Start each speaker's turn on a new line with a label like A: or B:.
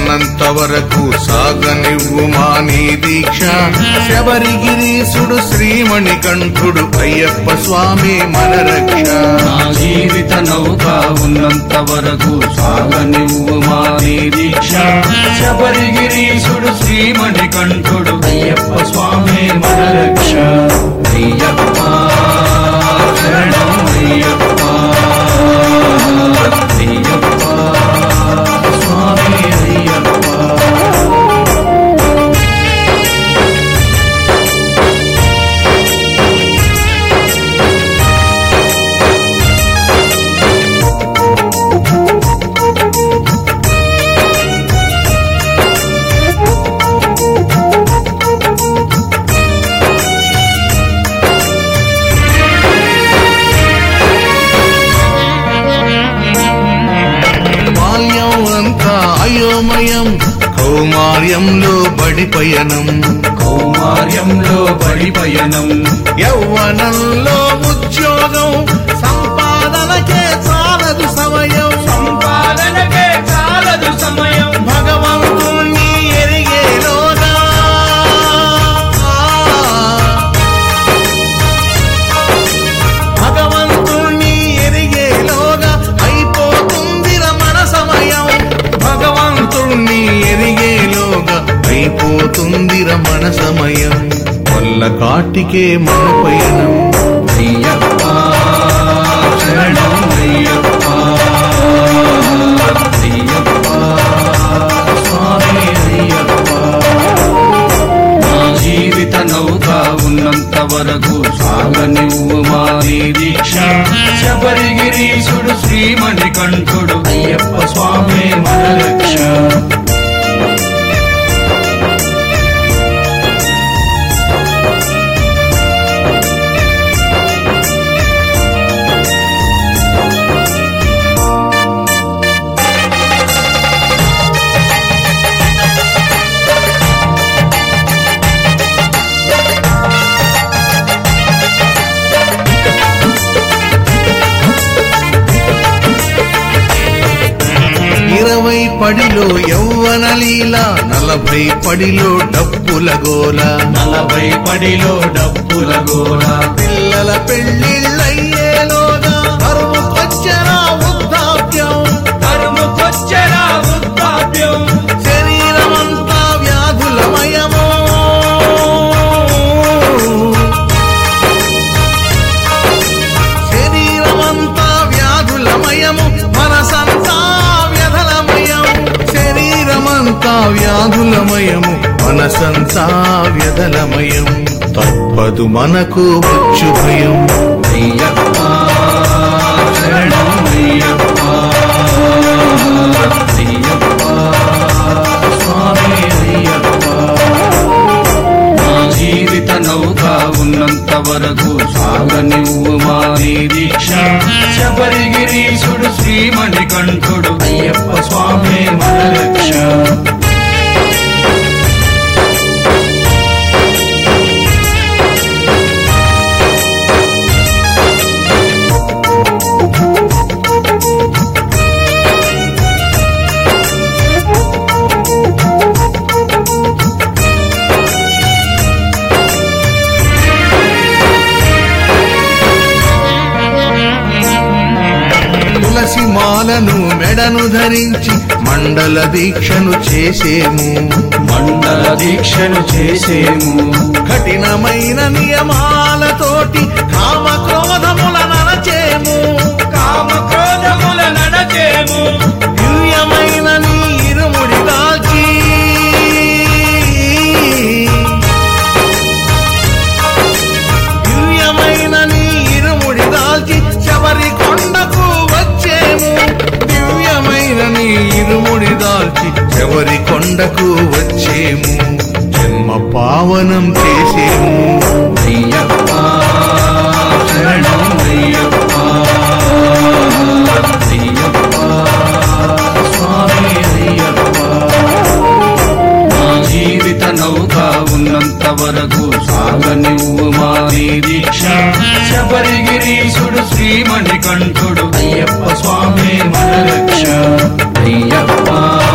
A: ఉన్నంత వరకు సాగనివ్వు మానీ దీక్ష శబరిగిరీసుడు శ్రీమణి కంఠుడు అయ్యప్ప స్వామి మన రక్ష
B: నా జీవిత నౌక ఉన్నంత వరకు సాగనివ్వు మాని దీక్ష శబరిగిరీశుడు శ్రీమణి కంఠుడు అయ్యప్ప స్వామి మన రక్ష అయ్యప్ప శరణం అయ్యప్ప అయ్యప్ప స్వామి అయ్యప్ప
A: బాల్యం అంతా అయోమయం కౌమార్యంలో బడి పయనం
B: కౌమార్యంలో బడి పయనం
A: యౌవనంలో ఉద్యోగం సంపాదనకే చాలదు సమయం
B: సంపాదనకే చాలదు సమయం
A: భగవంతుణ్ణి ఎరిగేలోగా భగవంతుణ్ణి ఎరిగేలోగా అయిపోతుంది మన సమయం భగవంతుణ్ణి ఎరిగేలోగా అయిపోతుంది మన సమయం వల్ల కాటికే మన పయనం
B: అయ్యప్ప శరణం అయ్యప్ప అయ్యప్ప స్వామి అయ్యప్ప నా జీవిత నౌక ఉన్నంత వరకు సాగనివ్వు మాని దీక్ష శబరిగిరీశుడు శ్రీమణి కంఠుడు అయ్యప్ప స్వామి మన రక్ష
A: ఇరవై పడిలో యౌవన లీల నలభై పడిలో డప్పుల గోల
B: నలభై పడిలో డబ్బుల గోల
A: పిల్లల పెళ్లిళ్ళయ్యేలోగా కరువుకొచ్చరా వృద్ధాప్యం
B: కరుముకొచ్చరా వృద్ధాప్యం
A: శరీరమంతా వ్యాధులమయమో శరీరమంతా వ్యాధులమయము మనసంతా వ్యధలమయం శరీరమంతా వ్యాధులమయము మనసంతా వ్యధలమయం తప్పదు మనకు వచ్చు భయం
B: అయ్యప్ప శరణం అయ్యప్ప అయ్యప్ప స్వామి అయ్యప్ప నా జీవిత నౌక ఉన్నంత వరకు సాగనివ్వు మాని దీక్ష శబరిగిరీశుడు శ్రీమణి కంఠుడు అయ్యప్ప స్వామి మన రక్ష
A: తులసి మాలను మెడను ధరించి మండల దీక్షను చేసేము
B: మండల దీక్షను చేసేము
A: కఠినమైన నియమాలతోటి కామ క్రోధముల నరచేము
B: కామ క్రోధముల నడచేము
A: దివ్యమైన నీ ఇరుముడి దాల్చి దివ్యమైన నీ ఇరుముడి దాల్చి శబరి కొండకు వచ్చేము దివ్యమైన నీ ఇరుముడి దాల్చి శబరి కొండకు వచ్చేము జన్మ పావనం చేసేము
B: అయ్యప్ప శరణం అయ్యప్ప అయ్యప్ప స్వామి అయ్యప్ప నా జీవిత నౌక ఉన్నంత వరకు సాగనివ్వు మాని దీక్ష శబరిగిరీశుడు శ్రీమణి కంఠుడు అయ్యప్ప స్వామి మన రక్ష అయ్యప్ప